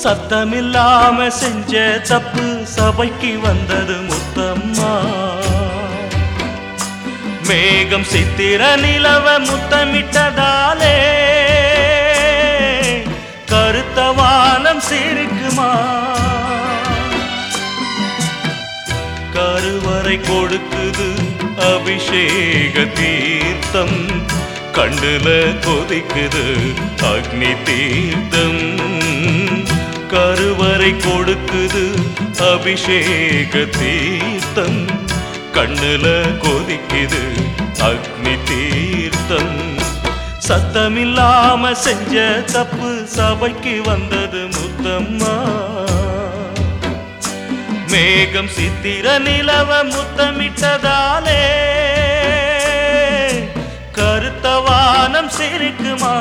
சத்தமில்லாம செஞ்ச தப்பு சபைக்கு வந்தது முத்தம்மா மேகம் சித்திர நிலவ முத்தமிட்டதாலே கருத்த வானம் சிரிக்குமா கருவறை கொடுக்குது அபிஷேக தீர்த்தம் கண்ணுல கொதிக்குது அக்னி தீர்த்தம் கருவறை கொடுக்குது அபிஷேக தீர்த்தம் கண்ணுல கொதிக்குது அக்னி தீர்த்தம் சத்தமில்லாம செஞ்ச தப்பு சபைக்கு வந்தது முத்தம்மா மேகம் சித்திர நிலவ முத்தமிட்டதாலே கருத்த வானம் சிரிக்குமா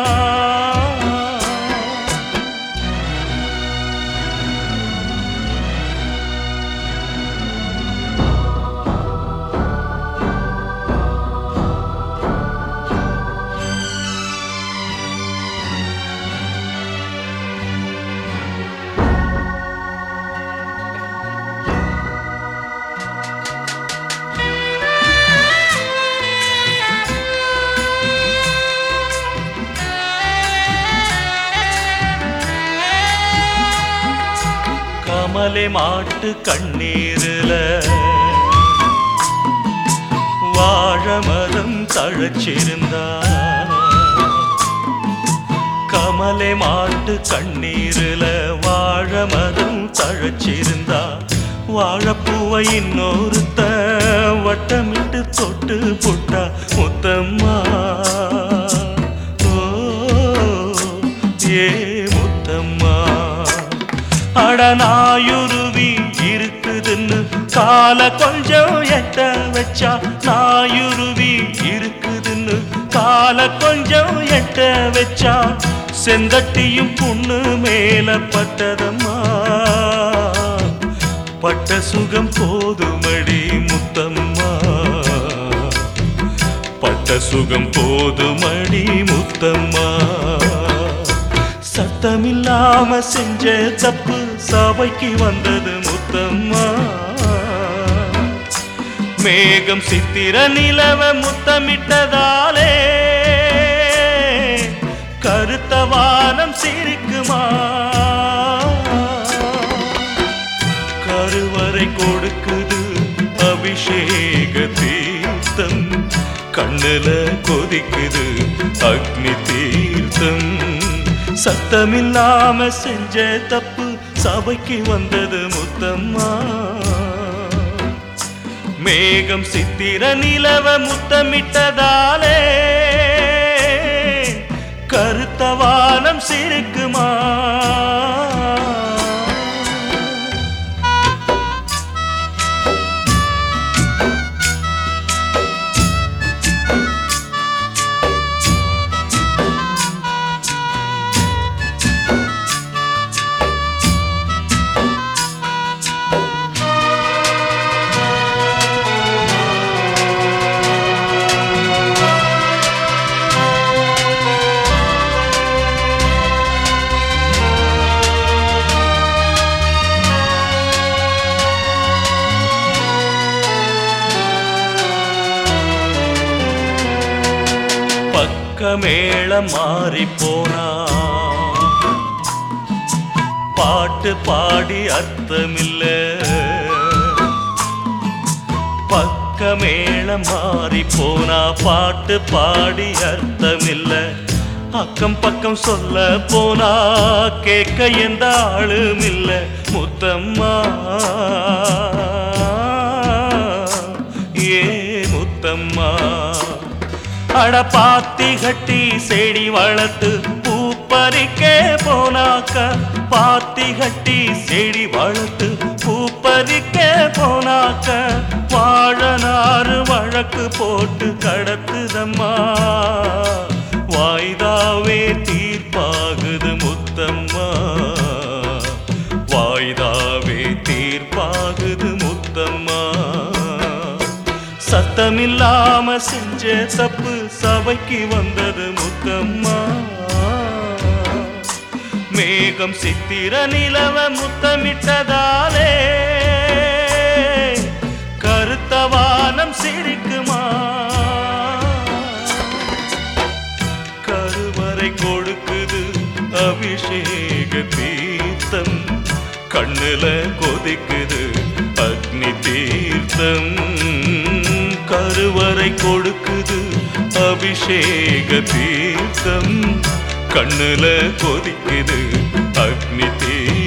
கமலை மாட்டு கண்ணீரில வாழ மரம் தழைச்சிருந்தா கமலை மாட்டு கண்ணீரில வாழ மரம் தழைச்சிருந்தா வாழப்பூவை இன்னொருத்த வட்டமிட்டு தொட்டு புட்டா முத்தம்மா ஓ ஏ முத்தம்மா அட நாயுருவி இருக்குதுன்னு கால கொஞ்சம் எட்ட வச்சா நாயுருவி இருக்குதுன்னு கால கொஞ்சம் எட்ட வச்சா செந்தட்டியும் புண்ணு மேல பட்டதம்மா பட்ட சுகம் போதுமடி முத்தம்மா பட்ட சுகம் போதுமடி முத்தம்மா சத்தமில்லாம செஞ்ச தப்பு சபைக்கு வந்தது முத்தம்மா மேகம் சித்திர நிலவ முத்தமிட்டதாலே கருத்த வானம் சிரிக்குமா கருவறை கொடுக்குது அபிஷேக தீர்த்தம் கண்ணுல கொதிக்குது அக்னி தீர்த்தம் சத்தமில்லாம செஞ்ச தப்பு சபைக்கு வந்தது முத்தம்மா மேகம் சித்திர நிலவ முத்தமிட்டதாலே கருத்த வானம் சிரிக்குமா பக்கமேள மாறி போனா பாட்டு பாடி அர்த்தமில்ல பக்கமேள மாறி போனா பாட்டு பாடி அர்த்தமில்ல அக்கம் பக்கம் சொல்ல போனா கேட்க எந்த ஆளும் இல்ல முத்தம்மா ஏ முத்தம்மா அட பாத்தி கட்டி செடி வளர்த்து பூ பறிக்க போனாக்க பாத்தி கட்டி செடி வளர்த்து பூ பறிக்க போனாக்க வாழனாறு வழக்கு போட்டு கடத்துதம்மா வாய்தாவே தீர்ப்பாகுது முத்தம்மா வாய்தாவே தீர்ப்பாகுது முத்தம்மா சத்தமில்லாம செஞ்ச தப்பு சபைக்கு வந்தது முத்தம்மா மே மேகம் சித்திர நிலவ முத்தமிட்டதாலே கருத்த வானம் சிரிக்குமா கருவறை கொடுக்குது அபிஷேக தீர்த்தம் கண்ணுல கொதிக்குது அக்னி தீர்த்தம் கருவறை கொடுக்குது அபிஷேக தீர்த்தம் கண்ணுல கொதிக்குது அக்னி தீர்த்தம்